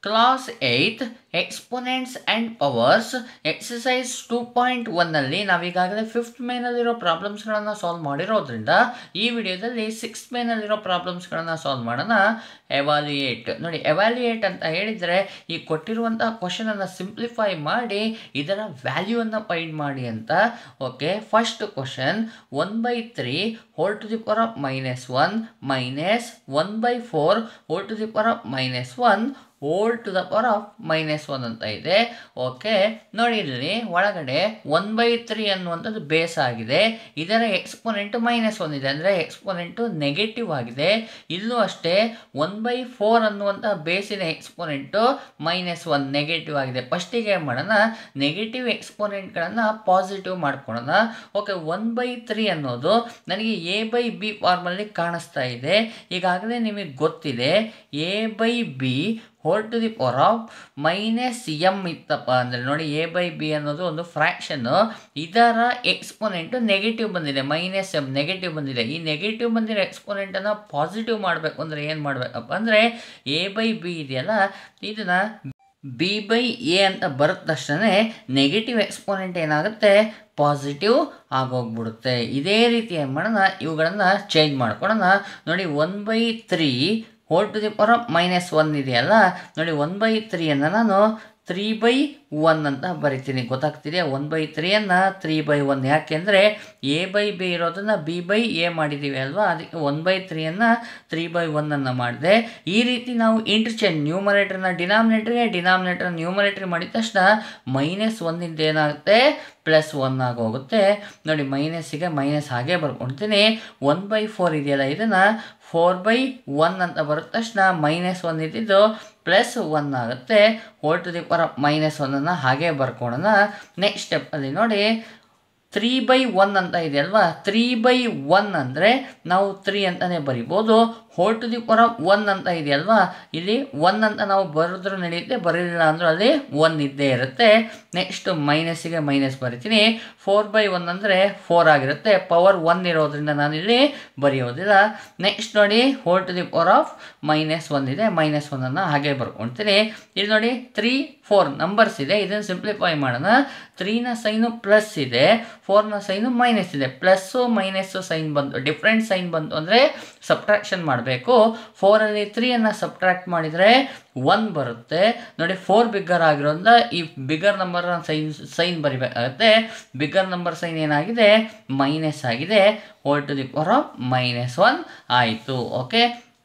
class eight exponents and powers exercise two point ಒನ್ನಲ್ಲಿ ನಾವೀಗಾಗಲೇ fifth ಮೇನಲ್ಲಿರೋ ಪ್ರಾಬ್ಲಮ್ಸ್ಗಳನ್ನು solve ಮಾಡಿರೋದ್ರಿಂದ ಈ ವಿಡಿಯೋದಲ್ಲಿ ಸಿಕ್ಸ್ತ್ ಮೇನಲ್ಲಿರೋ ಪ್ರಾಬ್ಲಮ್ಸ್ಗಳನ್ನು ಸಾಲ್ವ್ ಮಾಡೋಣ ಎವಾಲ್ಯುಯೇಟ್ ನೋಡಿ ಎವಾಲ್ಯುಯೇಟ್ ಅಂತ ಹೇಳಿದರೆ ಈ ಕೊಟ್ಟಿರುವಂಥ ಕ್ವಶನನ್ನು ಸಿಂಪ್ಲಿಫೈ ಮಾಡಿ ಇದರ ವ್ಯಾಲ್ಯೂವನ್ನು ಫೈಂಡ್ ಮಾಡಿ ಅಂತ okay first question one by three whole to the power of minus one minus one by four whole to the power of minus one whole to the power of minus one ಅಂತ ಇದೆ okay ನೋಡಿ ಇಲ್ಲಿ ಒಳಗಡೆ one by three ಅನ್ನುವಂಥದ್ದು base ಆಗಿದೆ ಇದರ ಎಕ್ಸ್ಪೊನೆಂಟು minus one ಇದೆ ಅಂದರೆ ಎಕ್ಸ್ಪೊನೆಂಟು ನೆಗೆಟಿವ್ ಆಗಿದೆ ಇಲ್ಲೂ ಅಷ್ಟೇ ಒನ್ ಬೈ ಫೋರ್ ಅನ್ನುವಂಥ ಬೇಸಿನ ಎಕ್ಸ್ಪೊನೆಂಟು ಮೈನಸ್ ಒನ್ ನೆಗೆಟಿವ್ ಆಗಿದೆ ಫಸ್ಟಿಗೆ ಏನು ಮಾಡೋಣ ನೆಗೆಟಿವ್ ಎಕ್ಸ್ಪೊನೆಂಟ್ಗಳನ್ನು ಪಾಸಿಟಿವ್ ಮಾಡ್ಕೊಳ್ಳೋಣ ಓಕೆ ಒನ್ ಬೈ ತ್ರೀ ಅನ್ನೋದು ನನಗೆ ಎ ಬೈ ಬಿ ಫಾರ್ಮಲ್ಲಿ ಕಾಣಿಸ್ತಾ ಇದೆ ಈಗಾಗಲೇ ನಿಮಗೆ ಗೊತ್ತಿದೆ A by B whole to the power of minus M ಇತ್ತಪ್ಪ ಅಂದರೆ ನೋಡಿ ಎ ಬೈ ಬಿ ಅನ್ನೋದು ಒಂದು ಫ್ರ್ಯಾಕ್ಷನ್ನು ಇದರ ಎಕ್ಸ್ಪೊನೆಂಟು ನೆಗೆಟಿವ್ ಬಂದಿದೆ ಮೈನಸ್ ಎಮ್ ನೆಗೆಟಿವ್ ಬಂದಿದೆ ಈ ನೆಗೆಟಿವ್ ಬಂದಿರೋ ಎಕ್ಸ್ಪೊನೆಂಟನ್ನು ಪಾಸಿಟಿವ್ ಮಾಡಬೇಕು ಅಂದರೆ ಏನು ಮಾಡಬೇಕಪ್ಪ ಅಂದರೆ ಎ ಬೈ ಬಿ ಇದೆಯಲ್ಲ ಇದನ್ನು ಬಿ ಬೈ ಎ ಅಂತ ಬರದ ತಕ್ಷಣ ನೆಗೆಟಿವ್ ಎಕ್ಸ್ಪೋನೆಂಟ್ ಏನಾಗುತ್ತೆ ಪಾಸಿಟಿವ್ ಆಗೋಗ್ಬಿಡುತ್ತೆ ಇದೇ ರೀತಿ ಏನು ಮಾಡೋಣ ಇವುಗಳನ್ನು ಚೇಂಜ್ ಮಾಡ್ಕೊಳೋಣ ನೋಡಿ one by three whole to the power of minus one ಇದೆಯಲ್ಲ ನೋಡಿ ಒನ್ ಬೈ ತ್ರೀಯನ್ನು ನಾನು ತ್ರೀ ಬೈ ಒನ್ ಅಂತ ಬರಿತೀನಿ ಗೊತ್ತಾಗ್ತಿದೆಯಾ ಒನ್ ಬೈ ತ್ರೀಯನ್ನು ತ್ರೀ ಬೈ ಒನ್ ಯಾಕೆಂದರೆ ಎ ಬೈ ಬಿ ಇರೋದನ್ನು ಬಿ ಬೈ ಎ ಮಾಡಿದ್ದೀವಿ ಅಲ್ವಾ ಅದಕ್ಕೆ ಒನ್ ಬೈ ತ್ರೀಯನ್ನು ತ್ರೀ ಬೈ ಒನ್ನನ್ನು ಮಾಡಿದೆ ಈ ರೀತಿ ನಾವು ಇಂಟರ್ಚೇಂಜ್ ನ್ಯೂಮರೇಟ್ರನ್ನ ಡಿನಾಮಿನೇಟ್ರಿಗೆ ಡಿನಾಮಿನೇಟ್ರ್ ನ್ಯೂಮರೇಟ್ರಿ ಮಾಡಿದ ತಕ್ಷಣ ಮೈನಸ್ ಒನ್ನಿಂದ ಏನಾಗುತ್ತೆ ಪ್ಲಸ್ ಒನ್ ಆಗೋಗುತ್ತೆ ನೋಡಿ ಮೈನಸ್ಸಿಗೆ ಮೈನಸ್ ಹಾಗೆ ಬರ್ಕೊಳ್ತೀನಿ ಒನ್ ಬೈ ಫೋರ್ ಇದೆಯಲ್ಲ ಇದನ್ನು ಫೋರ್ ಬೈ ಒನ್ ಅಂತ ಬರದ ತಕ್ಷಣ ಮೈನಸ್ ಒನ್ ಇದ್ದಿದ್ದು ಪ್ಲಸ್ ಒನ್ ಆಗುತ್ತೆ whole to the power of minus ಒನ್ನನ್ನು ಹಾಗೆ ಬರ್ಕೊಳ್ಳೋಣ ನೆಕ್ಸ್ಟ್ ಸ್ಟೆಪ್ಪಲ್ಲಿ ನೋಡಿ ತ್ರೀ ಬೈ ಒನ್ ಅಂತ ಇದೆಯಲ್ವಾ ತ್ರೀ ಬೈ ಒನ್ ಅಂದರೆ ನಾವು ತ್ರೀ ಅಂತಲೇ ಬರಿಬೋದು whole to the power of one ಅಂತ ಇದೆಯಲ್ವಾ ಇಲ್ಲಿ ಒನ್ ಅಂತ ನಾವು ಬರೆದ್ರೂ ನಡೆಯುತ್ತೆ ಬರಲಿಲ್ಲ ಅಂದರೂ ಅಲ್ಲಿ ಒನ್ ಇದ್ದೇ ಇರುತ್ತೆ ನೆಕ್ಸ್ಟ್ ಮೈನಸ್ಸಿಗೆ ಮೈನಸ್ ಬರಿತೀನಿ ಫೋರ್ ಬೈ ಒನ್ ಅಂದರೆ ಫೋರ್ ಆಗಿರುತ್ತೆ ಪವರ್ ಒನ್ ಇರೋದ್ರಿಂದ ನಾನಿಲ್ಲಿ ಬರೆಯೋದಿಲ್ಲ ನೆಕ್ಸ್ಟ್ ನೋಡಿ whole to the power of minus one ಇದೆ ಮೈನಸ್ ಒನ್ನನ್ನು ಹಾಗೆ ಬರ್ಕೊಳ್ತೀನಿ ಇಲ್ಲಿ ನೋಡಿ ತ್ರೀ ಫೋರ್ ನಂಬರ್ಸ್ ಇದೆ ಇದನ್ನು ಸಿಂಪ್ಲಿಫೈ ಮಾಡೋಣ ತ್ರೀನ ಸೈನು ಪ್ಲಸ್ ಇದೆ ಫೋರ್ನ ಸೈನು ಮೈನಸ್ ಇದೆ ಪ್ಲಸ್ಸು ಮೈನಸ್ಸು ಸೈನ್ ಬಂತು ಡಿಫ್ರೆಂಟ್ ಸೈನ್ ಬಂತು ಅಂದರೆ ಸಬ್ಟ್ರಾಕ್ಷನ್ ಮಾಡಬೇಕು ಫೋರಲ್ಲಿ ತ್ರೀಯನ್ನು ಸಬ್ಟ್ರಾಕ್ಟ್ ಮಾಡಿದರೆ ಒನ್ ಬರುತ್ತೆ ನೋಡಿ ಫೋರ್ ಬಿಗ್ಗರ್ ಆಗಿರೋದ್ರಿಂದ ಈ ಬಿಗ್ಗರ್ ನಂಬರ್ ಸೈನ್ ಸೈನ್ ಬರಿಬೇಕಾಗುತ್ತೆ ಬಿಗ್ಗರ್ ನಂಬರ್ ಸೈನ್ ಏನಾಗಿದೆ ಮೈನಸ್ ಆಗಿದೆ whole to the power of minus one ಆಯಿತು ಓಕೆ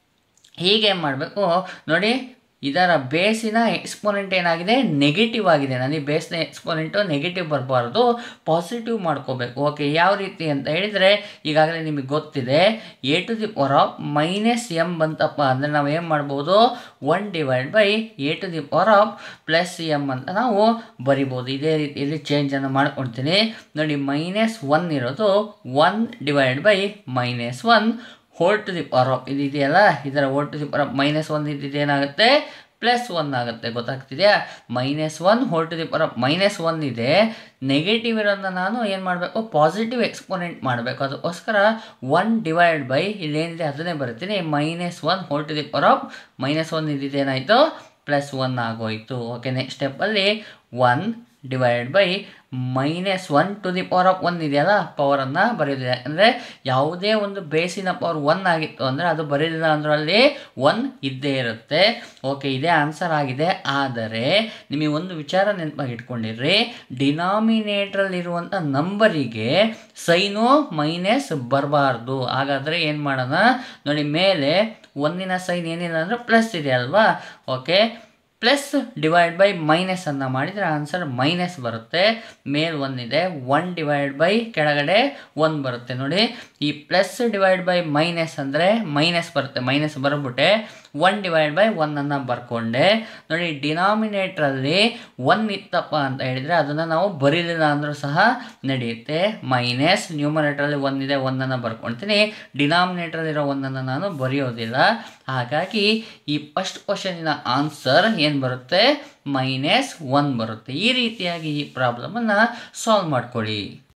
ಹೀಗೆ ಮಾಡಬೇಕು ನೋಡಿ ಇದರ ಬೇಸಿನ ಎಕ್ಸ್ಪೋನೆಂಟ್ ಏನಾಗಿದೆ ನೆಗೆಟಿವ್ ಆಗಿದೆ ನನಗೆ ಬೇಸ್ನ ಎಕ್ಸ್ಪೋನೆಂಟು ನೆಗೆಟಿವ್ ಬರಬಾರ್ದು ಪಾಸಿಟಿವ್ ಮಾಡ್ಕೋಬೇಕು ಓಕೆ ಯಾವ ರೀತಿ ಅಂತ ಹೇಳಿದರೆ ಈಗಾಗಲೇ ನಿಮಗೆ ಗೊತ್ತಿದೆ A to the power of minus M ಬಂತಪ್ಪ ಅಂದರೆ ನಾವು ಏನು ಮಾಡ್ಬೋದು one divide by A to the power of plus M ಅಂತ ನಾವು ಬರಿಬೋದು ಇದೇ ರೀತಿಯಲ್ಲಿ ಚೇಂಜನ್ನು ಮಾಡ್ಕೊಳ್ತೀನಿ ನೋಡಿ ಮೈನಸ್ ಒನ್ ಇರೋದು one divide by minus one whole to the power of ಇದು ಇದೆಯಲ್ಲ ಇದರ whole to the power of minus one ಇದ್ದಿದ್ದು ಏನಾಗುತ್ತೆ ಪ್ಲಸ್ ಒನ್ ಆಗುತ್ತೆ ಗೊತ್ತಾಗ್ತಿದೆಯಾ minus one whole to the power of minus one ಇದೆ ನೆಗೆಟಿವ್ ಇರೋದನ್ನ ನಾನು ಏನು ಮಾಡಬೇಕು ಪಾಸಿಟಿವ್ ಎಕ್ಸ್ಪೋನೆಂಟ್ ಮಾಡಬೇಕು ಅದಕ್ಕೋಸ್ಕರ ಒನ್ ಡಿವೈಡ್ ಬೈ ಇಲ್ಲೇನಿದೆ ಅದನ್ನೇ ಬರ್ತೀನಿ minus one whole to the power of minus one ಇದ್ದಿದ್ದೇನಾಯಿತು ಪ್ಲಸ್ ಒನ್ ಆಗೋಯಿತು ಓಕೆ ನೆಕ್ಸ್ಟ್ ಸ್ಟೆಪ್ಪಲ್ಲಿ one divide by minus one to the power of one ಇದೆಯಲ್ಲ ಪವರನ್ನು ಬರೆಯೋದಿದೆ ಅಂದರೆ ಯಾವುದೇ ಒಂದು ಬೇಸಿನ ಪವರ್ ಒನ್ ಆಗಿತ್ತು ಅಂದರೆ ಅದು ಬರೀಲಿಲ್ಲ ಅಂದ್ರೆ ಅಲ್ಲಿ ಒನ್ ಇದ್ದೇ ಇರುತ್ತೆ ಓಕೆ ಇದೇ ಆನ್ಸರ್ ಆಗಿದೆ ಆದರೆ ನಿಮಗೆ ಒಂದು ವಿಚಾರ ನೆನಪಾಗಿ ಇಟ್ಕೊಂಡಿರ್ರಿ ಡಿನಾಮಿನೇಟ್ರಲ್ಲಿರುವಂಥ ನಂಬರಿಗೆ ಸೈನು ಮೈನಸ್ ಬರಬಾರ್ದು ಹಾಗಾದರೆ ಏನು ಮಾಡೋಣ ನೋಡಿ ಮೇಲೆ ಒಂದಿನ ಸೈನ್ ಏನಿಲ್ಲ ಅಂದರೆ ಪ್ಲಸ್ ಇದೆ ಅಲ್ವಾ okay plus divide by minus ಅನ್ನು ಮಾಡಿದರೆ ಆನ್ಸರ್ ಮೈನಸ್ ಬರುತ್ತೆ ಮೇಲ್ ಒಂದಿದೆ ಒನ್ ಡಿವೈಡ್ ಬೈ ಕೆಳಗಡೆ ಒನ್ ಬರುತ್ತೆ ನೋಡಿ ಈ ಪ್ಲಸ್ ಡಿವೈಡ್ ಬೈ ಮೈನಸ್ ಅಂದರೆ ಮೈನಸ್ ಬರುತ್ತೆ ಮೈನಸ್ ಬರಬಿಟ್ಟೆ ಒನ್ ಡಿವೈಡ್ ಬೈ ಒನ್ನನ್ನು ಬರ್ಕೊಂಡೆ ನೋಡಿ ಡಿನಾಮಿನೇಟ್ರಲ್ಲಿ ಒನ್ ಇತ್ತಪ್ಪ ಅಂತ ಹೇಳಿದರೆ ಅದನ್ನು ನಾವು ಬರೀಲಿಲ್ಲ ಅಂದರೂ ಸಹ ನಡೆಯುತ್ತೆ ಮೈನಸ್ ನ್ಯೂಮರೇಟ್ರಲ್ಲಿ ಒಂದಿದೆ ಒಂದನ್ನು ಬರ್ಕೊಳ್ತೀನಿ ಡಿನಾಮಿನೇಟ್ರಲ್ಲಿರೋ ಒಂದನ್ನು ನಾನು ಬರೆಯೋದಿಲ್ಲ ಹಾಗಾಗಿ ಈ ಫಸ್ಟ್ ಕ್ವಶನಿನ ಆನ್ಸರ್ ಏನು ಬರುತ್ತೆ ಮೈನಸ್ ಒನ್ ಬರುತ್ತೆ ಈ ರೀತಿಯಾಗಿ ಈ ಪ್ರಾಬ್ಲಮನ್ನು ಸಾಲ್ವ್ ಮಾಡ್ಕೊಳ್ಳಿ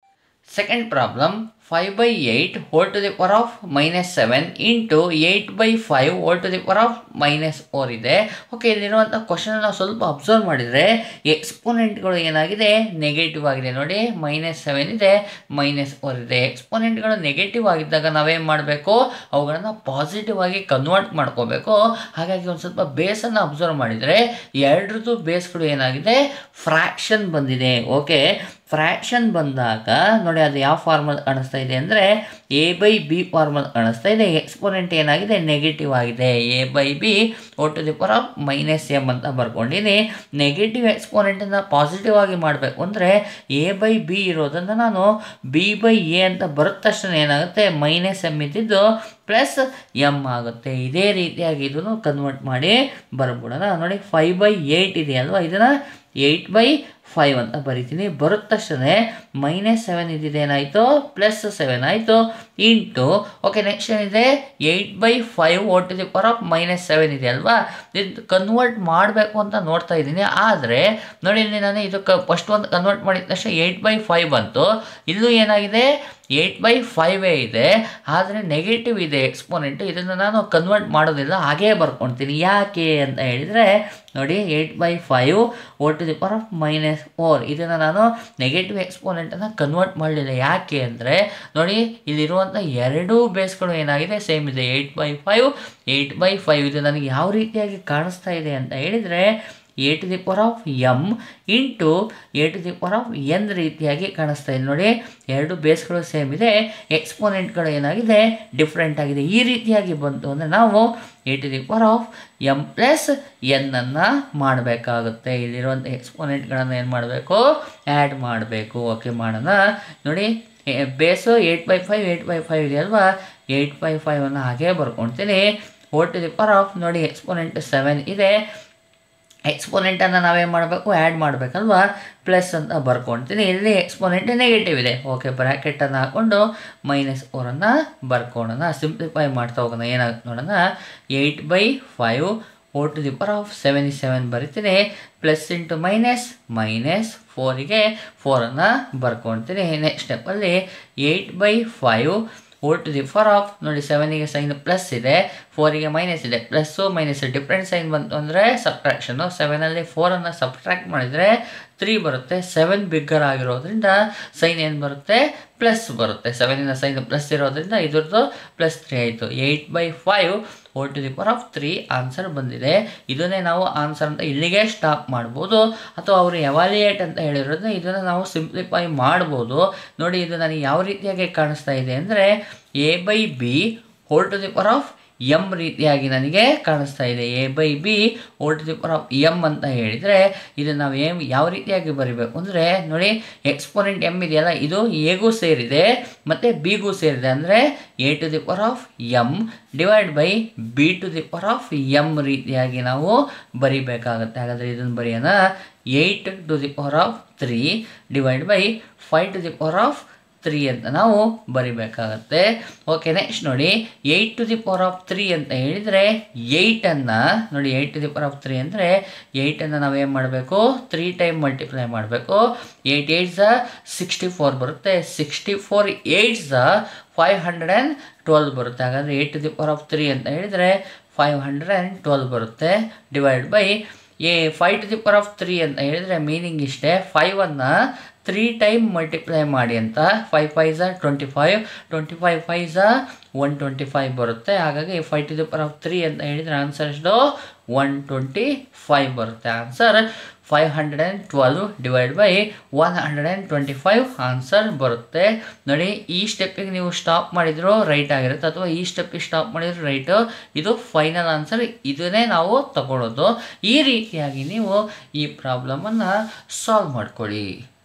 second problem five by eight whole to the power of minus seven into eight by five whole to the power of minus four ಇದೆ ಓಕೆ ಇಲ್ಲಿರುವಂಥ ಕ್ವಶನ್ ನಾವು ಸ್ವಲ್ಪ ಅಬ್ಸರ್ವ್ ಮಾಡಿದರೆ ಎಕ್ಸ್ಪೋನೆಂಟ್ಗಳು ಏನಾಗಿದೆ ನೆಗೆಟಿವ್ ಆಗಿದೆ ನೋಡಿ ಮೈನಸ್ ಸೆವೆನ್ ಇದೆ ಮೈನಸ್ ಫೋರ್ ಇದೆ ಎಕ್ಸ್ಪೋನೆಂಟ್ಗಳು ನೆಗೆಟಿವ್ ಆಗಿದ್ದಾಗ ನಾವೇನು ಮಾಡಬೇಕು ಅವುಗಳನ್ನು ಪಾಸಿಟಿವ್ ಆಗಿ ಕನ್ವರ್ಟ್ ಮಾಡ್ಕೋಬೇಕು ಹಾಗಾಗಿ ಒಂದು ಸ್ವಲ್ಪ ಬೇಸನ್ನು ಅಬ್ಸರ್ವ್ ಮಾಡಿದರೆ ಎರಡರದ್ದು ಬೇಸ್ಗಳು ಏನಾಗಿದೆ ಫ್ರ್ಯಾಕ್ಷನ್ ಬಂದಿದೆ ಓಕೆ ಫ್ರ್ಯಾಕ್ಷನ್ ಬಂದಾಗ ನೋಡಿ ಅದು ಯಾವ ಫಾರ್ಮಲ್ ಕಾಣಿಸ್ತಾ ಇದೆ ಅಂದರೆ ಎ ಬೈ ಬಿ ಫಾರ್ಮಲ್ ಕಾಣಿಸ್ತಾ ಇದೆ ಎಕ್ಸ್ಪೋನೆಂಟ್ ಏನಾಗಿದೆ ನೆಗೆಟಿವ್ ಆಗಿದೆ A by B whole to the power of minus M ಅಂತ ಬರ್ಕೊಂಡಿನಿ ನೆಗೆಟಿವ್ ಎಕ್ಸ್ಪೋನೆಂಟನ್ನು ಪಾಸಿಟಿವ್ ಆಗಿ ಮಾಡಬೇಕು ಅಂದರೆ ಎ ಬೈ ಬಿ ಇರೋದನ್ನು ನಾನು ಬಿ ಬೈ ಎ ಅಂತ ಬರದ ತಕ್ಷಣ ಏನಾಗುತ್ತೆ ಮೈನಸ್ ಎಮ್ ಇದ್ದಿದ್ದು ಪ್ಲಸ್ ಎಮ್ ಆಗುತ್ತೆ ಇದೇ ರೀತಿಯಾಗಿ ಇದನ್ನು ಕನ್ವರ್ಟ್ ಮಾಡಿ ಬರ್ಬಿಡೋಣ ನೋಡಿ ಫೈವ್ ಬೈ ಏಯ್ಟ್ ಇದೆಯಲ್ವಾ ಇದನ್ನು ಏಯ್ಟ್ ಬೈ ಫೈವ್ ಅಂತ ಬರಿತೀನಿ ಬರೋದ ತಕ್ಷಣ ಮೈನಸ್ ಸೆವೆನ್ ಇದ್ದಿದ್ದು ಏನಾಯಿತು ಪ್ಲಸ್ ಸೆವೆನ್ ಆಯಿತು ಇಂಟು ಓಕೆ ನೆಕ್ಸ್ಟ್ ಏನಿದೆ eight by five whole to the power of minus seven ಇದೆ ಅಲ್ವಾ ಇದು ಕನ್ವರ್ಟ್ ಮಾಡಬೇಕು ಅಂತ ನೋಡ್ತಾ ಇದ್ದೀನಿ ಆದರೆ ನೋಡಿ ಇಲ್ಲಿ ನಾನು ಇದು ಕ ಫಸ್ಟ್ ಒಂದು ಕನ್ವರ್ಟ್ ಮಾಡಿದ ತಕ್ಷಣ ಏಯ್ಟ್ ಬೈ ಫೈವ್ ಬಂತು ಇಲ್ಲೂ ಏನಾಗಿದೆ ಏಯ್ಟ್ ಬೈ ಫೈವೇ ಇದೆ ಆದರೆ ನೆಗೆಟಿವ್ ಇದೆ ಎಕ್ಸ್ಪೋನೆಂಟು ಇದನ್ನು ನಾನು ಕನ್ವರ್ಟ್ ಮಾಡೋದಿಲ್ಲ ಹಾಗೇ ಬರ್ಕೊಳ್ತೀನಿ ಯಾಕೆ ಅಂತ ಹೇಳಿದರೆ ನೋಡಿ eight by five whole to the power of minus four ಇದನ್ನು ನಾನು ನೆಗೆಟಿವ್ ಎಕ್ಸ್ಪೋನೆಂಟನ್ನು ಕನ್ವರ್ಟ್ ಮಾಡಲಿಲ್ಲ ಯಾಕೆ ಅಂದರೆ ನೋಡಿ ಇಲ್ಲಿರುವಂಥ ಎರಡೂ ಬೇಸ್ಗಳು ಏನಾಗಿದೆ ಸೇಮ್ ಇದೆ eight by five eight by five ಇದು ನನಗೆ ಯಾವ ರೀತಿಯಾಗಿ ಕಾಣಿಸ್ತಾ ಇದೆ ಅಂತ ಹೇಳಿದರೆ A to the power of M into A to the power of N ರೀತಿಯಾಗಿ ಕಾಣಿಸ್ತಾ ಇದೆ ನೋಡಿ ಎರಡು ಬೇಸ್ಗಳು ಸೇಮ್ ಇದೆ ಎಕ್ಸ್ಪೋನೆಂಟ್ಗಳು ಏನಾಗಿದೆ ಡಿಫ್ರೆಂಟ್ ಆಗಿದೆ ಈ ರೀತಿಯಾಗಿ ಬಂತು ಅಂದರೆ ನಾವು A to the power of M plus ಎನ್ನನ್ನು ಮಾಡಬೇಕಾಗುತ್ತೆ ಇಲ್ಲಿರುವಂಥ ಎಕ್ಸ್ಪೋನೆಂಟ್ಗಳನ್ನು ಏನು ಮಾಡಬೇಕು ಆ್ಯಡ್ ಮಾಡಬೇಕು ಓಕೆ ಮಾಡೋಣ ನೋಡಿ base eight by five eight by five ಇದೆ ಅಲ್ವಾ ಏಯ್ಟ್ ಬೈ ಫೈವನ್ನು ಹಾಗೇ ಬರ್ಕೊಳ್ತೀನಿ whole to the power of ನೋಡಿ ಎಕ್ಸ್ಪೋನೆಂಟ್ ಸೆವೆನ್ ಇದೆ ಎಕ್ಸ್ಪೋನೆಂಟನ್ನು ನಾವೇನು ಮಾಡಬೇಕು ಆ್ಯಡ್ ಮಾಡಬೇಕಲ್ವಾ ಪ್ಲಸ್ ಅಂತ ಬರ್ಕೊಳ್ತೀನಿ ಇಲ್ಲಿ ಎಕ್ಸ್ಪೋನೆಂಟ್ ನೆಗೆಟಿವ್ ಇದೆ ಓಕೆ ಬ್ರ್ಯಾಕೆಟನ್ನು ಹಾಕ್ಕೊಂಡು ಮೈನಸ್ ಫೋರನ್ನು ಬರ್ಕೊಳ್ಳೋಣ ಸಿಂಪ್ಲಿಫೈ ಮಾಡ್ತಾ ಹೋಗೋಣ ಏನಾಗುತ್ತೆ ನೋಡೋಣ eight by five whole to the power of seventy seven ಬರಿತೀನಿ ಪ್ಲಸ್ ಇಂಟು ಮೈನಸ್ ಮೈನಸ್ ಫೋರಿಗೆ ಫೋರನ್ನು ಬರ್ಕೊಳ್ತೀನಿ ನೆಕ್ಸ್ಟ್ ಸ್ಟೆಪ್ಪಲ್ಲಿ eight by five whole to the for of ನೋಡಿ ಸೆವೆನಿಗೆ ಸೈನ್ ಪ್ಲಸ್ ಇದೆ ಫೋರಿಗೆ ಮೈನಸ್ ಇದೆ ಪ್ಲಸ್ಸು ಮೈನಸ್ ಡಿಫ್ರೆಂಟ್ ಸೈನ್ ಬಂತು ಅಂದರೆ ಸಬ್ಟ್ರಾಕ್ಷನು ಸೆವೆನಲ್ಲಿ ಫೋರನ್ನು ಸಬ್ಟ್ರಾಕ್ಟ್ ಮಾಡಿದರೆ ತ್ರೀ ಬರುತ್ತೆ ಸೆವೆನ್ ಬಿಗ್ಗರ್ ಆಗಿರೋದ್ರಿಂದ ಸೈನ್ ಏನು ಬರುತ್ತೆ ಪ್ಲಸ್ ಬರುತ್ತೆ ಸೆವೆನಿನ ಸೈನ್ ಪ್ಲಸ್ ಇರೋದ್ರಿಂದ ಇದ್ರದ್ದು ಪ್ಲಸ್ ತ್ರೀ ಆಯಿತು eight by five whole to the power of three answer ಬಂದಿದೆ ಇದನ್ನೇ ನಾವು ಆನ್ಸರ್ ಅಂತ ಇಲ್ಲಿಗೆ ಸ್ಟಾಪ್ ಮಾಡ್ಬೋದು ಅಥವಾ ಅವರು ಎವಾಲಿಯೇಟ್ ಅಂತ ಹೇಳಿರೋದನ್ನ ಇದನ್ನು ನಾವು ಸಿಂಪ್ಲಿಫೈ ಮಾಡ್ಬೋದು ನೋಡಿ ಇದು ನನಗೆ ಯಾವ ರೀತಿಯಾಗಿ ಕಾಣಿಸ್ತಾ ಇದೆ ಅಂದರೆ A by B whole to the power of M ರೀತಿಯಾಗಿ ನನಗೆ ಕಾಣಿಸ್ತಾ ಇದೆ A by B whole to the power of M ಅಂತ ಹೇಳಿದರೆ ಇದು ನಾವು ಏಮ್ ಯಾವ ರೀತಿಯಾಗಿ ಬರಿಬೇಕು ಅಂದರೆ ನೋಡಿ ಎಕ್ಸ್ಪೋನೆಂಟ್ ಎಮ್ ಇದೆಯಲ್ಲ ಇದು ಎಗೂ ಸೇರಿದೆ ಮತ್ತು ಬಿಗೂ ಸೇರಿದೆ ಅಂದರೆ A to the power of M divide by B to the power of M ರೀತಿಯಾಗಿ ನಾವು ಬರಿಬೇಕಾಗುತ್ತೆ ಹಾಗಾದರೆ ಇದನ್ನು ಬರೆಯೋಣ eight to the power of three divide by five to the power of three ಅಂತ ನಾವು ಬರಿಬೇಕಾಗತ್ತೆ ಓಕೆ ನೆಕ್ಸ್ಟ್ ನೋಡಿ eight to the power of three ಅಂತ ಹೇಳಿದರೆ ಏಯ್ಟನ್ನು ನೋಡಿ eight to the power of three ಅಂದರೆ ಏಯ್ಟನ್ನು ನಾವೇನು ಮಾಡಬೇಕು ತ್ರೀ ಟೈಮ್ ಮಲ್ಟಿಪ್ಲೈ ಮಾಡಬೇಕು ಏಯ್ಟ್ ಏಯ್ಟ್ ಝ ಸಿಕ್ಸ್ಟಿ ಫೋರ್ ಬರುತ್ತೆ ಸಿಕ್ಸ್ಟಿ ಫೋರ್ ಏಯ್ಟ್ ಝ ಫೈವ್ ಹಂಡ್ರೆಡ್ ಆ್ಯಂಡ್ ಟ್ವೆಲ್ ಬರುತ್ತೆ ಹಾಗಾದರೆ eight to the power of three ಅಂತ ಹೇಳಿದರೆ ಫೈವ್ ಹಂಡ್ರೆಡ್ ಆ್ಯಂಡ್ ಟ್ವೆಲ್ ಬರುತ್ತೆ divide by a five to the power of three ಅಂತ ಹೇಳಿದರೆ ಮೀನಿಂಗ್ ಇಷ್ಟೇ ಫೈವನ್ನು ತ್ರೀ ಟೈಮ್ ಮಲ್ಟಿಪ್ಲೈ ಮಾಡಿ ಅಂತ ಫೈವ್ ಫೈವ್ ಝ twenty five twenty five five ಝ ಒನ್ ಟ್ವೆಂಟಿ ಫೈವ್ ಬರುತ್ತೆ ಹಾಗಾಗಿ five to the power of three ಅಂತ ಹೇಳಿದರೆ ಆನ್ಸರ್ ಎಷ್ಟು ಒನ್ ಟ್ವೆಂಟಿ ಫೈವ್ ಬರುತ್ತೆ answer five hundred and twelve divide by one hundred and twenty five answer ಬರುತ್ತೆ ನೋಡಿ ಈ ಸ್ಟೆಪ್ಪಿಗೆ ನೀವು ಸ್ಟಾಪ್ ಮಾಡಿದ್ರು ರೈಟ್ ಆಗಿರುತ್ತೆ ಅಥವಾ ಈ ಸ್ಟೆಪ್ಪಿಗೆ ಸ್ಟಾಪ್ ಮಾಡಿದ್ರು ರೈಟು ಇದು ಫೈನಲ್ ಆನ್ಸರ್ ಇದನ್ನೇ ನಾವು ತಗೊಳ್ಳೋದು ಈ ರೀತಿಯಾಗಿ ನೀವು ಈ ಪ್ರಾಬ್ಲಮನ್ನು ಸಾಲ್ವ್ ಮಾಡ್ಕೊಳ್ಳಿ